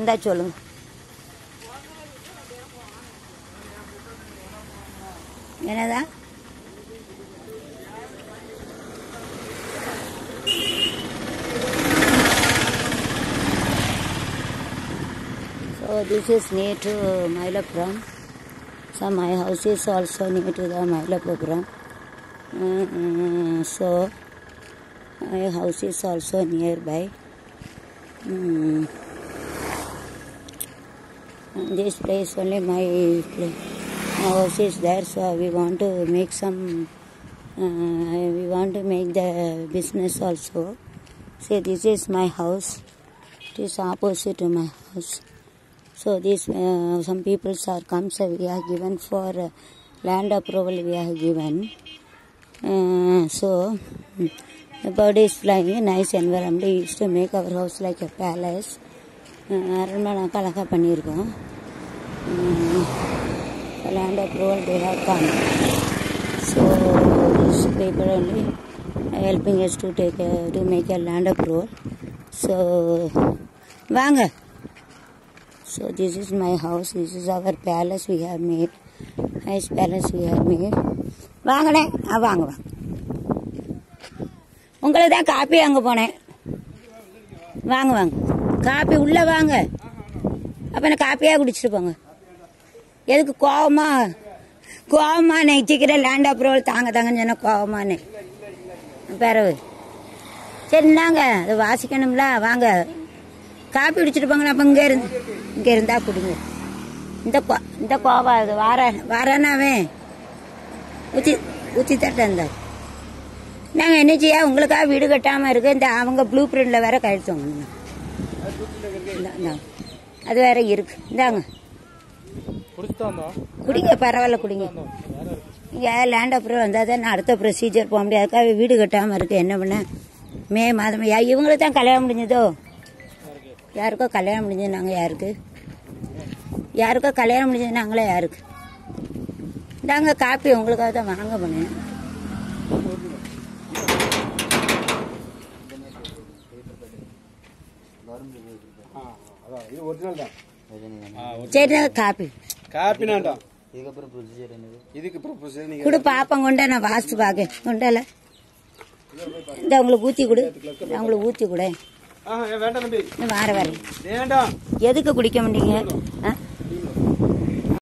இருந்தா சொல்லுங்க என்னதா So this is near to Mailapuram. So my house is also near to the Mailapuram. Uh, so my house is also nearby. Mm. And this place only my place. My house is there, so we want to make some. Uh, we want to make the business also. See, this is my house. It is opposite to my house. So this uh, some people are come so we are given for uh, land approval we are given. Uh, so mm, the bird is flying a nice environment. We used to make our house like a palace. அரண்மனைக்கு அழகாக பண்ணியிருக்கோம் land approval they have come so this people only helping us to take a, to make a land approval. So வாங்க So this is my house. This is our palace we have made. Nice palace we have made. வாங்கண்ணே ஆ வாங்க வாங்க உங்களுக்கு தான் copy அங்கே போனேன் வாங்க வாங்க காப்பி உள்ளே வாங்க அப்போ நான் காப்பியாக குடிச்சிட்டு போங்க எதுக்கு கோவமா கோவமா நெச்சிக்கிறேன் லேண்ட் அப்ரூவல் தாங்க தாங்கன்னு சொன்ன கோவமானே பிறகு சரி இந்தாங்க அது வாசிக்கணும்ல வாங்க காப்பி குடிச்சிட்டு போங்க அப்போ இங்கே இருந்து இங்கே இருந்தா குடிங்க இந்த கோ இந்த கோவா அது வார வாரானாவே ஊற்றி ஊற்றி தட்ட இருந்தார் நாங்கள் என்ன செய்ய உங்களுக்காக வீடு கட்டாமல் இருக்கு இந்த அவங்க ப்ளூ பிரிண்டில் வேற கழுத்து வாங்கணும் இந்தா- இந்தாங்க. அது வேற இருக்கு இந்தாங்க குடிங்க பரவாயில்ல குடிங்க இங்கே லேண்ட் அப்ரூவல் வந்தால் தான் நான் அடுத்த ப்ரொசீஜர் போக முடியாது அதுக்காக வீடு கட்டாமல் இருக்கு என்ன பண்ண மே மாதம் யா இவங்களுக்கு தான் கல்யாணம் முடிஞ்சதோ யாருக்கோ கல்யாணம் முடிஞ்சது நாங்கள் யாருக்கு யாருக்கோ கல்யாணம் முடிஞ்சது நாங்களே யாருக்கு இந்தாங்க காப்பி உங்களுக்காக தான் வாங்க போனேன் அதான் இது ஒரிஜினல் தான் சரி காப்பி காப்பினாண்டா இதுக்கப்புறம் ப்ரொசீஜர் என்னது இதுக்கு ப்ரொசீஜர் நீங்க கொடு பாப்பம் கொண்ட நான் வாசித்து பார்க்க கொண்டல இந்த உங்களுக்கு ஊற்றி கொடு நான் உங்களுக்கு ஊற்றி கொடு ஆஹா ஏன் வேண்டாம் தம்பி இன்னும் வார வரேன் வேண்டாம் எதுக்கு குடிக்க மாட்டீங்க ஆ?